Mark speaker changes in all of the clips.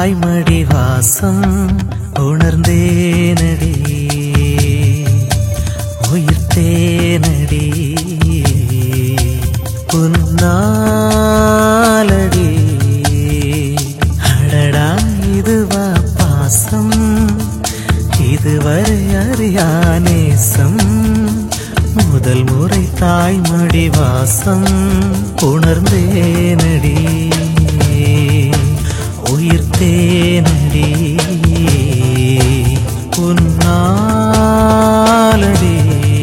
Speaker 1: தாய்மடி வாசம் உணர்ந்தேனடி உயிர் தேனடி உன்னாலடி அடடா இதுவா பாசம் இதுவரை அறியா நேசம் முதல் முறை தாய்மடி வாசம் உணர்ந்தேனடி உயிர் தேனடி உன்னாலடி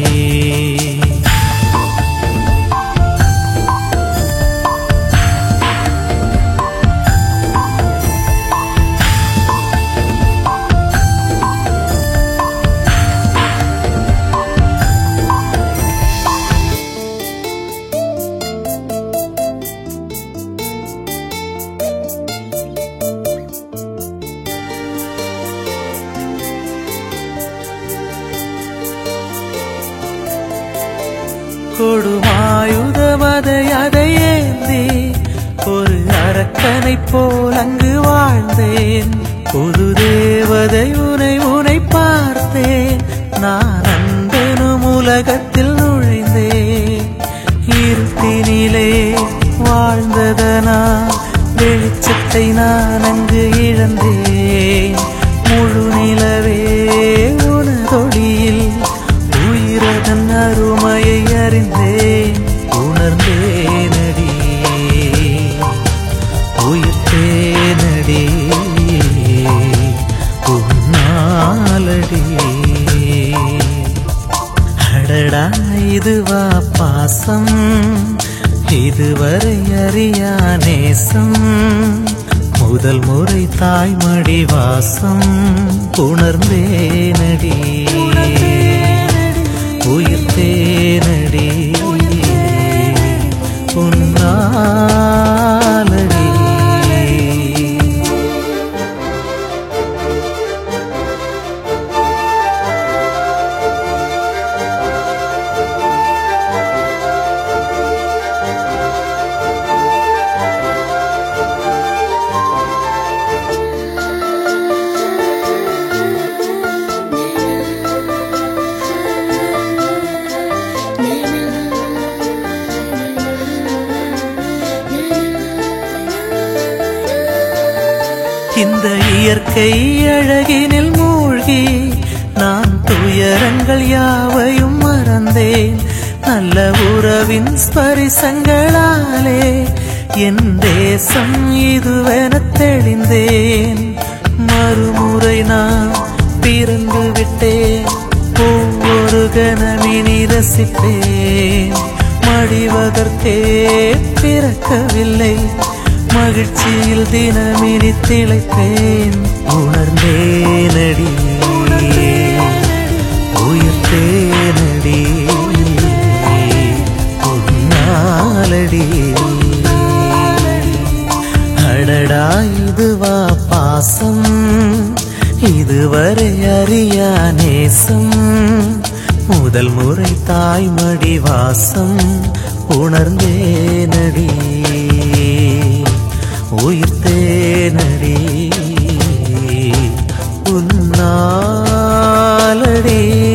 Speaker 1: கொடுமாயுதமதை அதை ஏந்தி ஒரு அரக்கனை போல் அங்கு வாழ்ந்தேன் புது தேவதை உனை உனை பார்த்தேன் நான் அன்பெனும் உலகத்தில் நுழைந்தேன் இருட்டினிலே வாழ்ந்ததனா வெளிச்சத்தை நான் அங்கு இழந்தேன் முழு நிலவே உனதொழியில் உயிரதன் அருமையை அறிந்தேன் உணர்ந்தேனடி உயிர் தேனடி உன்னாலடி அடடா இதுவா பாசம் இதுவரை அறியா நேசம் முதல் முறை தாய்மடி வாசம் உணர்ந்தேனடி உயிர் தேனடி உன்னாலடி இந்த இயற்கை அழகினில் மூழ்கி நான் துயரங்கள் யாவையும் மறந்தேன் நல்ல உறவின் ஸ்பரிசங்களாலே என் தேசம் இதுவென தெளிந்தேன் மறுமுறை நான் பிறந்து விட்டேன் ஒவ்வொரு கணமினி ரசிப்பேன் மடிவதற்கே பிறக்கவில்லை மகிழ்ச்சியில் தினமினி திளைப்பேன் உணர்ந்தேனடி உயிர் தேனடி உன்னாலடி அடடா இதுவா பாசம் இதுவரை அறியா நேசம் முதல் முறை தாய்மடி வாசம் உணர்ந்தேனடி உயிர் தேனடி உன்னாலடி